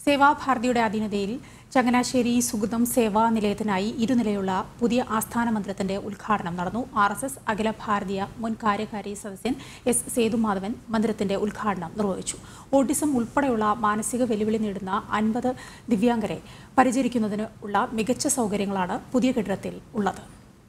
സേവാഭാരതിയുടെ അധീനതയിൽ ചങ്ങനാശ്ശേരി സുഗതം സേവാ നിലയത്തിനായി ഇരുനിലയുള്ള പുതിയ ആസ്ഥാന മന്ദിരത്തിന്റെ ഉദ്ഘാടനം നടന്നു ആർ എസ് എസ് അഖില ഭാരതീയ മുൻ കാര്യകാരി സദസ്യൻ എസ് സേതുമാധവൻ മന്ദിരത്തിന്റെ ഉദ്ഘാടനം നിർവഹിച്ചു ഓട്ടിസം ഉൾപ്പെടെയുള്ള മാനസിക വെല്ലുവിളി നേരിടുന്ന അൻപത് ദിവ്യാംഗരെ പരിചരിക്കുന്നതിന് ഉള്ള മികച്ച സൗകര്യങ്ങളാണ് പുതിയ കെട്ടിടത്തിൽ ഉള്ളത്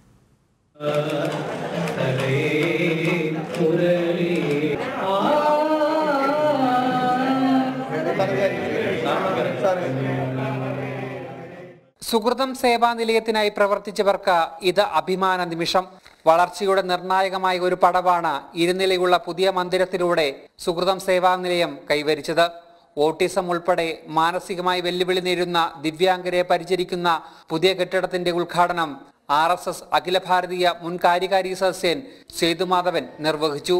സുഹൃതം സേവാ നിലയത്തിനായി പ്രവർത്തിച്ചവർക്ക് ഇത് അഭിമാന നിമിഷം വളർച്ചയുടെ നിർണായകമായ ഒരു പടവാണ് ഇരുനിലയുള്ള പുതിയ മന്ദിരത്തിലൂടെ സുഹൃതം സേവാ നിലയം കൈവരിച്ചത് ഓട്ടിസം ഉൾപ്പെടെ മാനസികമായി വെല്ലുവിളി നേരിടുന്ന ദിവ്യാംഗരെ പരിചരിക്കുന്ന പുതിയ കെട്ടിടത്തിന്റെ ഉദ്ഘാടനം ആർ എസ് എസ് അഖില ഭാരതീയ മുൻ കാര്യകാരി സദസ്യൻ സേതുമാധവൻ നിർവഹിച്ചു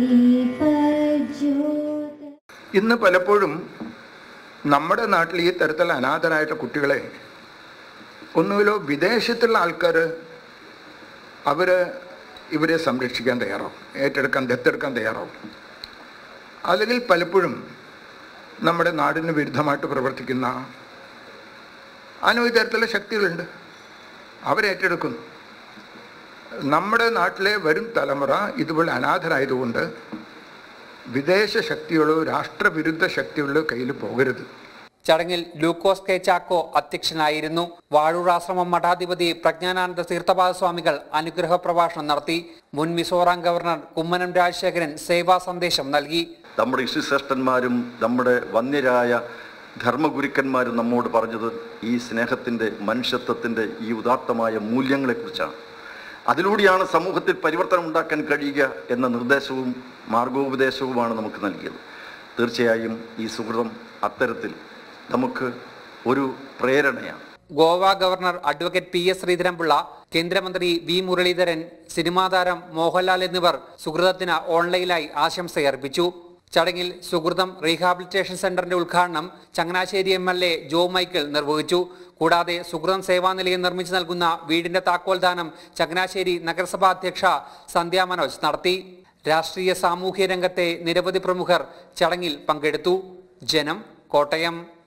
ഇന്ന് പലപ്പോഴും നമ്മുടെ നാട്ടിൽ ഈ തരത്തിൽ അനാഥരായിട്ട് കുട്ടികളെ ഒന്നുകിലോ വിദേശത്തുള്ള ആൾക്കാർ അവർ ഇവരെ സംരക്ഷിക്കാൻ തയ്യാറാവും ഏറ്റെടുക്കാൻ ദത്തെടുക്കാൻ തയ്യാറാവും അല്ലെങ്കിൽ പലപ്പോഴും നമ്മുടെ നാടിന് വിരുദ്ധമായിട്ട് പ്രവർത്തിക്കുന്ന അനവധി തരത്തിലുള്ള ശക്തികളുണ്ട് അവരേറ്റെടുക്കുന്നു നമ്മുടെ നാട്ടിലെ വരും തലമുറ ഇതുപോലെ അനാഥരായതുകൊണ്ട് വിദേശ ശക്തികളോ രാഷ്ട്രവിരുദ്ധ ശക്തികളോ കയ്യിൽ പോകരുത് ചടങ്ങിൽ ലൂക്കോസ് കെ ചാക്കോ അധ്യക്ഷനായിരുന്നു വാഴൂരാശ്രമം മഠാധിപതി പ്രജ്ഞാനാനന്ദ തീർത്ഥപാദ സ്വാമികൾ അനുഗ്രഹ പ്രഭാഷണം നടത്തി മുൻ മിസോറാം ഗവർണർ കുമ്മനം രാജശേഖരൻ സേവാ സന്ദേശം നൽകി നമ്മുടെ ഋഷിശ്രേഷ്ഠന്മാരും നമ്മുടെ വന്യരായ ധർമ്മഗുരുക്കന്മാരും നമ്മോട് പറഞ്ഞത് ഈ സ്നേഹത്തിൻ്റെ മനുഷ്യത്വത്തിൻ്റെ ഈ ഉദാത്തമായ മൂല്യങ്ങളെക്കുറിച്ചാണ് അതിലൂടെയാണ് സമൂഹത്തിൽ പരിവർത്തനം ഉണ്ടാക്കാൻ കഴിയുക എന്ന നിർദ്ദേശവും മാർഗോപദേശവുമാണ് നമുക്ക് നൽകിയത് തീർച്ചയായും ഈ സുഹൃതം അത്തരത്തിൽ നമുക്ക് ഒരു പ്രേരണയാണ് Goa governor advocate P S Sreedharan Pillai കേന്ദ്രമന്ത്രി വി മുരളീധരൻ സിനിമാ താരം മോഹൻലാൽ എന്നിവർ സുഹൃതത്തിന് ഓൺലൈനായി ആശംസയർപ്പിച്ചു ചടങ്ങിൽ സുഹൃതം റീഹാബിലിറ്റേഷൻ സെന്ററിന്റെ ഉദ്ഘാടനം Changanassery M L A Jo Michael നിർവഹിച്ചു കൂടാതെ സുഹൃതം സേവാനിലയം നിർമ്മിച്ചു നൽകുന്ന വീടിന്റെ താക്കോൽദാനം ചങ്ങനാശ്ശേരി നഗരസഭാ അധ്യക്ഷ സന്ധ്യ മനോജ് നടത്തി രാഷ്ട്രീയ സാമൂഹ്യ രംഗത്തെ നിരവധി പ്രമുഖർ ചടങ്ങിൽ പങ്കെടുത്തു ജനം കോട്ടയം